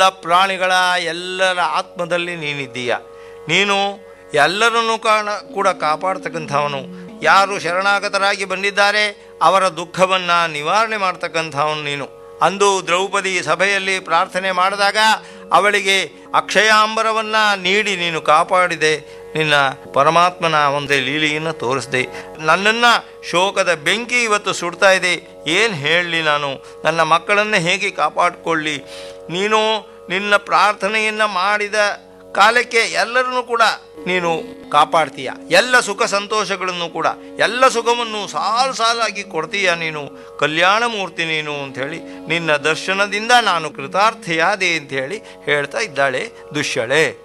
ಪ್ರಾಣಿಗಳ ಎಲ್ಲರ ಆತ್ಮದಲ್ಲಿ ನೀನಿದ್ದೀಯ ನೀನು ಎಲ್ಲರನ್ನೂ ಕಾಣ ಕೂಡ ಕಾಪಾಡ್ತಕ್ಕಂಥವನು ಯಾರು ಶರಣಾಗತರಾಗಿ ಬಂದಿದ್ದಾರೆ ಅವರ ದುಃಖವನ್ನು ನಿವಾರಣೆ ಮಾಡ್ತಕ್ಕಂಥವನು ನೀನು ಅಂದು ದ್ರೌಪದಿ ಸಭೆಯಲ್ಲಿ ಪ್ರಾರ್ಥನೆ ಮಾಡಿದಾಗ ಅವಳಿಗೆ ಅಕ್ಷಯಾಂಬರವನ್ನ ನೀಡಿ ನೀನು ಕಾಪಾಡಿದೆ ನಿನ್ನ ಪರಮಾತ್ಮನ ಒಂದೇ ಲೀಲೆಯನ್ನು ತೋರಿಸಿದೆ ನನ್ನನ್ನು ಶೋಕದ ಬೆಂಕಿ ಇವತ್ತು ಸುಡ್ತಾ ಇದೆ ಏನು ಹೇಳಲಿ ನಾನು ನನ್ನ ಮಕ್ಕಳನ್ನು ಹೇಗೆ ಕಾಪಾಡಿಕೊಳ್ಳಿ ನೀನು ನಿನ್ನ ಪ್ರಾರ್ಥನೆಯನ್ನು ಮಾಡಿದ ಕಾಲಕ್ಕೆ ಎಲ್ಲರನ್ನೂ ಕೂಡ ನೀನು ಕಾಪಾಡ್ತೀಯ ಎಲ್ಲ ಸುಖ ಸಂತೋಷಗಳನ್ನು ಕೂಡ ಎಲ್ಲ ಸುಖವನ್ನು ಸಾಲು ಸಾಲಾಗಿ ಕೊಡ್ತೀಯ ನೀನು ಕಲ್ಯಾಣ ಮೂರ್ತಿ ನೀನು ಅಂಥೇಳಿ ನಿನ್ನ ದರ್ಶನದಿಂದ ನಾನು ಕೃತಾರ್ಥೆಯಾದೆ ಅಂಥೇಳಿ ಹೇಳ್ತಾ ಇದ್ದಾಳೆ ದುಶ್ಯಳೆ